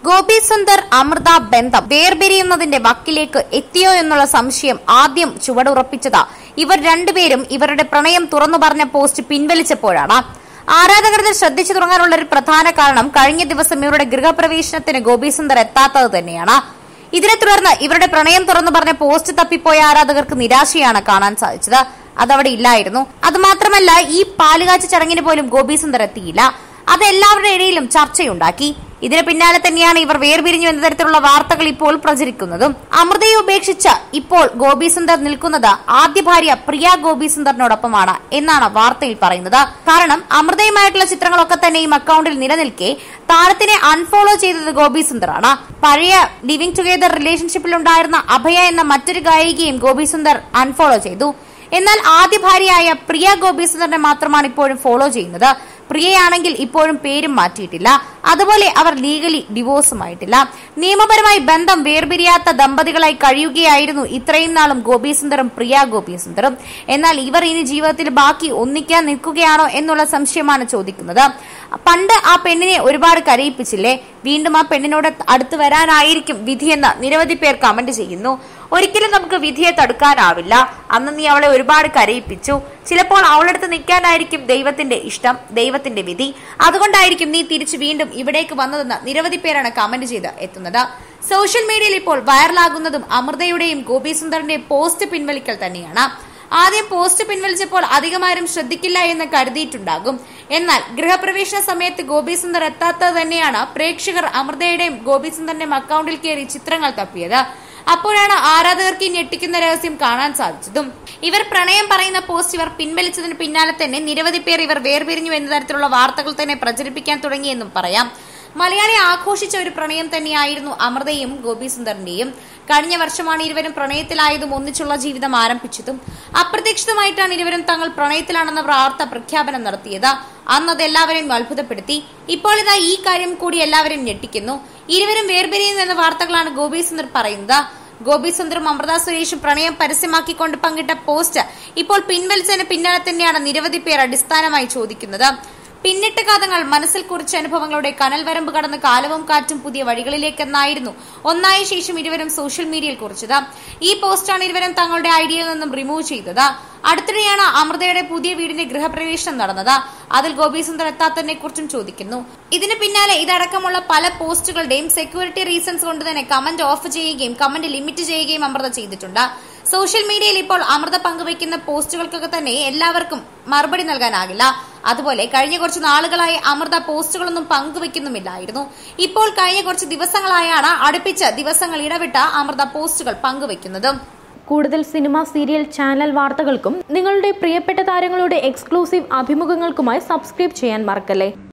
ഗോപി സുന്ദർ അമൃത ബന്ധം വേർപിരിയുന്നതിന്റെ വക്കിലേക്ക് എത്തിയോ എന്നുള്ള സംശയം ആദ്യം ചുവടുറപ്പിച്ചത് ഇവർ രണ്ടുപേരും ഇവരുടെ പ്രണയം തുറന്നു പറഞ്ഞ പോസ്റ്റ് പിൻവലിച്ചപ്പോഴാണ് ആരാധകരുടെ ശ്രദ്ധിച്ചു തുടങ്ങാനുള്ള ഒരു പ്രധാന കാരണം കഴിഞ്ഞ ദിവസം ഇവരുടെ ഗൃഹപ്രവേശനത്തിന് ഗോപി സുന്ദർ എത്താത്തത് തന്നെയാണ് ഇതിനെ തുടർന്ന് ഇവരുടെ പ്രണയം തുറന്നു പറഞ്ഞ പോസ്റ്റ് തപ്പിപ്പോയ ആരാധകർക്ക് നിരാശയാണ് കാണാൻ സാധിച്ചത് അതവിടെ ഇല്ലായിരുന്നു അത് മാത്രമല്ല ഈ പാലുകാച്ച ചടങ്ങിന് പോലും ഗോപി സുന്ദർ എത്തിയില്ല അത് എല്ലാവരുടെ ഇടയിലും ചർച്ചയുണ്ടാക്കി ഇതിന് പിന്നാലെ തന്നെയാണ് ഇവർ വേർപിരിഞ്ഞു എന്ന തരത്തിലുള്ള വാർത്തകൾ ഇപ്പോൾ പ്രചരിക്കുന്നതും അമൃതയെ ഉപേക്ഷിച്ച് ഇപ്പോൾ ഗോപി സുന്ദർ നിൽക്കുന്നത് ആദ്യ ഭാര്യ പ്രിയ ഗോപി സുന്ദറിനോടൊപ്പമാണ് എന്നാണ് വാർത്തയിൽ പറയുന്നത് കാരണം അമൃതയുമായിട്ടുള്ള ചിത്രങ്ങളൊക്കെ തന്നെ ഈ അക്കൗണ്ടിൽ നിലനിൽക്കെ താരത്തിനെ അൺഫോളോ ചെയ്തത് ഗോപി സുന്ദറാണ് പഴയ ലിവിംഗ് ടുഗെദർ റിലേഷൻഷിപ്പിൽ ഉണ്ടായിരുന്ന അഭയ എന്ന മറ്റൊരു ഗായികയും ഗോപി സുന്ദർ അൺഫോളോ ചെയ്തു എന്നാൽ ആദ്യ ഭാര്യയായ പ്രിയ ഗോപി സുന്ദറിനെ മാത്രമാണ് ഇപ്പോഴും ഫോളോ ചെയ്യുന്നത് പ്രിയയാണെങ്കിൽ ഇപ്പോഴും പേരും മാറ്റിയിട്ടില്ല അതുപോലെ അവർ ലീഗലി ഡിവോഴ്സുമായിട്ടില്ല നിയമപരമായി ബന്ധം വേർപിരിയാത്ത ദമ്പതികളായി കഴിയുകയായിരുന്നു ഇത്രയും നാളും ഗോപീസുന്ദറും പ്രിയ ഗോപീസുന്ദറും എന്നാൽ ഇവർ ഇനി ജീവിതത്തിൽ ബാക്കി ഒന്നിക്കാൻ നിൽക്കുകയാണോ എന്നുള്ള സംശയമാണ് ചോദിക്കുന്നത് പണ്ട് ആ പെണ്ണിനെ ഒരുപാട് കരയിപ്പിച്ചില്ലേ വീണ്ടും ആ പെണ്ണിനോട് അടുത്ത് വരാനായിരിക്കും വിധിയെന്ന് നിരവധി പേർ കമന്റ് ചെയ്യുന്നു ഒരിക്കലും നമുക്ക് വിധിയെ തടുക്കാനാവില്ല അന്ന് നീ അവളെ ഒരുപാട് കരയിപ്പിച്ചു ചിലപ്പോൾ അവളടുത്ത് നിൽക്കാനായിരിക്കും ദൈവത്തിന്റെ ഇഷ്ടം ദൈവത്തിന്റെ വിധി അതുകൊണ്ടായിരിക്കും നീ തിരിച്ചു വീണ്ടും ഇവിടേക്ക് വന്നതെന്ന് നിരവധി പേരാണ് കമന്റ് ചെയ്ത് എത്തുന്നത് സോഷ്യൽ മീഡിയയിൽ ഇപ്പോൾ വൈറലാകുന്നതും അമൃതയുടെയും ഗോപി സുന്ദറിന്റെയും പോസ്റ്റ് പിൻവലിക്കൽ തന്നെയാണ് ആദ്യം പോസ്റ്റ് പിൻവലിച്ചപ്പോൾ അധികമാരും ശ്രദ്ധിക്കില്ല എന്ന് കരുതിയിട്ടുണ്ടാകും എന്നാൽ ഗൃഹപ്രവേശന സമയത്ത് ഗോപി സുന്ദർ എത്താത്തത് തന്നെയാണ് പ്രേക്ഷകർ അമൃതയുടെയും ഗോപി സുന്ദറിന്റെയും അക്കൗണ്ടിൽ കയറി ചിത്രങ്ങൾ തപ്പിയത് അപ്പോഴാണ് ആരാധകർക്ക് ഈ ഞെട്ടിക്കുന്ന രഹസ്യം കാണാൻ സാധിച്ചതും ഇവർ പ്രണയം പറയുന്ന പോസ്റ്റ് ഇവർ പിൻവലിച്ചതിന് പിന്നാലെ തന്നെ നിരവധി പേർ ഇവർ വേർപിരിഞ്ഞു എന്ന തരത്തിലുള്ള വാർത്തകൾ തന്നെ പ്രചരിപ്പിക്കാൻ തുടങ്ങിയെന്നും പറയാം മലയാളി ആഘോഷിച്ച ഒരു പ്രണയം തന്നെയായിരുന്നു അമൃതയും ഗോപി സുന്ദറിന്റെയും കഴിഞ്ഞ വർഷമാണ് ഇരുവരും പ്രണയത്തിലായതും ഒന്നിച്ചുള്ള ജീവിതം ആരംഭിച്ചതും അപ്രതീക്ഷിതമായിട്ടാണ് ഇരുവരും തങ്ങൾ പ്രണയത്തിലാണെന്ന വാർത്ത പ്രഖ്യാപനം നടത്തിയത് അന്ന് അത് എല്ലാവരെയും അത്ഭുതപ്പെടുത്തി ഇപ്പോൾ ഇതാ ഈ കാര്യം കൂടി എല്ലാവരെയും ഞെട്ടിക്കുന്നു ഇരുവരും വേർപിരിയുന്നു എന്ന വാർത്തകളാണ് ഗോപി സുന്ദർ പറയുന്നത് ഗോപി സുന്ദറും അമൃത സുരേഷും പ്രണയം പരസ്യമാക്കിക്കൊണ്ട് പങ്കിട്ട പോസ്റ്റ് ഇപ്പോൾ പിൻവലിച്ചതിന് പിന്നാലെ തന്നെയാണ് നിരവധി പേർ അടിസ്ഥാനമായി ചോദിക്കുന്നത് പിന്നിട്ട കഥകൾ മനസ്സിൽ കുറിച്ച അനുഭവങ്ങളുടെ കനൽ വരമ്പ് കടന്ന് കാലവും കാറ്റും പുതിയ വഴികളിലേക്കെന്നായിരുന്നു ഒന്നായ ശേഷം ഇരുവരും സോഷ്യൽ മീഡിയയിൽ കുറിച്ചത് ഈ പോസ്റ്റാണ് ഇരുവരും തങ്ങളുടെ ഐഡിയയിൽ നിന്നും റിമൂവ് ചെയ്തത് അടുത്തിടെയാണ് അമൃതയുടെ പുതിയ വീടിന്റെ ഗൃഹപ്രവേശനം നടന്നത് അതിൽ ഗോപി സുന്ദർ എത്താത്തതിനെ കുറിച്ചും ചോദിക്കുന്നു ഇതിന് പിന്നാലെ ഇതടക്കമുള്ള പല പോസ്റ്റുകളുടെയും സെക്യൂരിറ്റി റീസൺസ് കൊണ്ട് തന്നെ കമന്റ് ഓഫ് ചെയ്യുകയും കമന്റ് ലിമിറ്റ് ചെയ്യുകയും അമൃത ചെയ്തിട്ടുണ്ട് സോഷ്യൽ മീഡിയയിൽ ഇപ്പോൾ അമൃത പങ്കുവയ്ക്കുന്ന പോസ്റ്റുകൾക്കൊക്കെ തന്നെ എല്ലാവർക്കും മറുപടി നൽകാനാകില്ല അതുപോലെ കഴിഞ്ഞ കുറച്ച് നാളുകളായി അമൃത പോസ്റ്റുകളൊന്നും പങ്കുവെക്കുന്നുമില്ലായിരുന്നു ഇപ്പോൾ കഴിഞ്ഞ കുറച്ച് ദിവസങ്ങളായാണ് അടുപ്പിച്ച് ദിവസങ്ങൾ ഇടവിട്ട അമൃത പോസ്റ്റുകൾ പങ്കുവെക്കുന്നത് കൂടുതൽ സിനിമ സീരിയൽ ചാനൽ വാർത്തകൾക്കും നിങ്ങളുടെ പ്രിയപ്പെട്ട താരങ്ങളുടെ എക്സ്ക്ലൂസീവ് അഭിമുഖങ്ങൾക്കുമായി സബ്സ്ക്രൈബ് ചെയ്യാൻ മറക്കല്ലേ